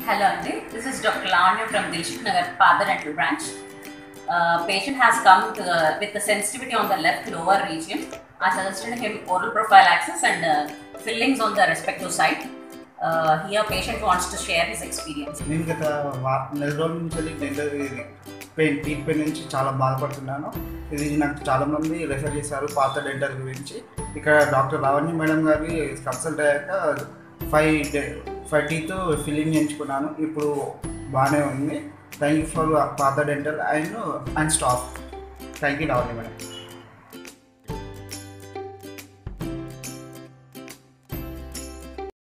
Hello, Andy. This is Dr. Lavanya from Dilshuk Nagar Father Dental Branch. Uh, patient has come to, with the sensitivity on the left lower region. I suggested him oral prophylaxis and uh, fillings on the respective side. Uh, here, patient wants to share his experience. నేను గత వా- నెల రోజుల నుంచి dental ఇది pain teeth pain నుంచి చాలా బాధపడుతున్నాను ఇది నాకు చాలా మంది రెఫర్ చేశారు పాత డెంటల్ గురించి ఇక్కడ డాక్టర్ లావణ్య మేడం గారి కన్సల్ట్ అయ్యాక five day five teeth filling చేయించుకున్నాను ఇప్పుడు బాగానే ఉంది థ్యాంక్ యూ ఫర్ పాత dental and and staff thank you Lavanya madam